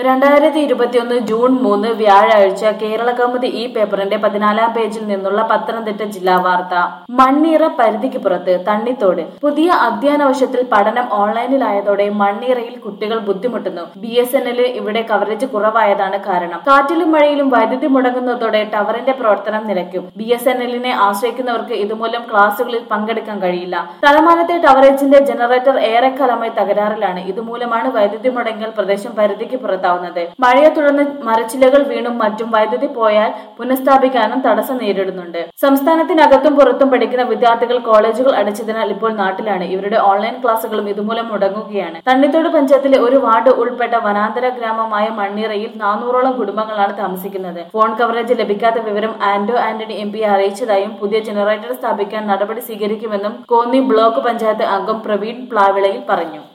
രണ്ടായിരത്തി ഇരുപത്തിയൊന്ന് ജൂൺ മൂന്ന് വ്യാഴാഴ്ച കേരള കൗമുദി ഈ പേപ്പറിന്റെ പതിനാലാം പേജിൽ നിന്നുള്ള പത്തനംതിട്ട ജില്ലാ വാർത്ത മണ്ണീറ പരിധിക്ക് പുറത്ത് തണ്ണിത്തോട് പുതിയ അധ്യയന വർഷത്തിൽ പഠനം ഓൺലൈനിലായതോടെ മണ്ണീറയിൽ കുട്ടികൾ ബുദ്ധിമുട്ടുന്നു ബി എസ് എൻ എല്ലിൽ ഇവിടെ കവറേജ് കുറവായതാണ് കാരണം കാറ്റിലും മഴയിലും വൈദ്യുതി മുടങ്ങുന്നതോടെ ടവറിന്റെ പ്രവർത്തനം നിലയ്ക്കും ബി എസ് എൻ എല്ലിനെ ആശ്രയിക്കുന്നവർക്ക് ഇതുമൂലം ക്ലാസുകളിൽ പങ്കെടുക്കാൻ കഴിയില്ല തലമാനത്തെ ടവറേജിന്റെ ജനറേറ്റർ ഏറെക്കാലമായി തകരാറിലാണ് ഇതുമൂലമാണ് വൈദ്യുതി മുടങ്ങിയാൽ പ്രദേശം പരിധിക്ക് പുറത്താവുന്നത് മഴയെ തുടർന്ന് മരച്ചിലകൾ വീണും മറ്റും വൈദ്യുതി പോയാൽ പുനഃസ്ഥാപിക്കാനും തടസ്സം നേരിടുന്നുണ്ട് സംസ്ഥാനത്തിനകത്തും പുറത്തും പഠിക്കുന്ന വിദ്യാർത്ഥികൾ കോളേജുകൾ അടച്ചതിനാൽ ഇപ്പോൾ നാട്ടിലാണ് ഇവരുടെ ഓൺലൈൻ ക്ലാസുകളും ഇതുമൂലം മുടങ്ങുകയാണ് തണ്ണിത്തോട് പഞ്ചായത്തിലെ ഒരു വാർഡ് ഉൾപ്പെട്ട വനാന്തര ഗ്രാമമായ മണ്ണീറയിൽ നാനൂറോളം കുടുംബങ്ങളാണ് താമസിക്കുന്നത് ഫോൺ കവറേജ് ലഭിക്കാത്ത വിവരം ആന്റോ ആന്റണി എം പി അറിയിച്ചതായും പുതിയ ജനറേറ്റർ സ്ഥാപിക്കാൻ നടപടി സ്വീകരിക്കുമെന്നും കോന്നി ബ്ലോക്ക് പഞ്ചായത്ത് അംഗം പ്രവീൺ പ്ലാവിളയിൽ പറഞ്ഞു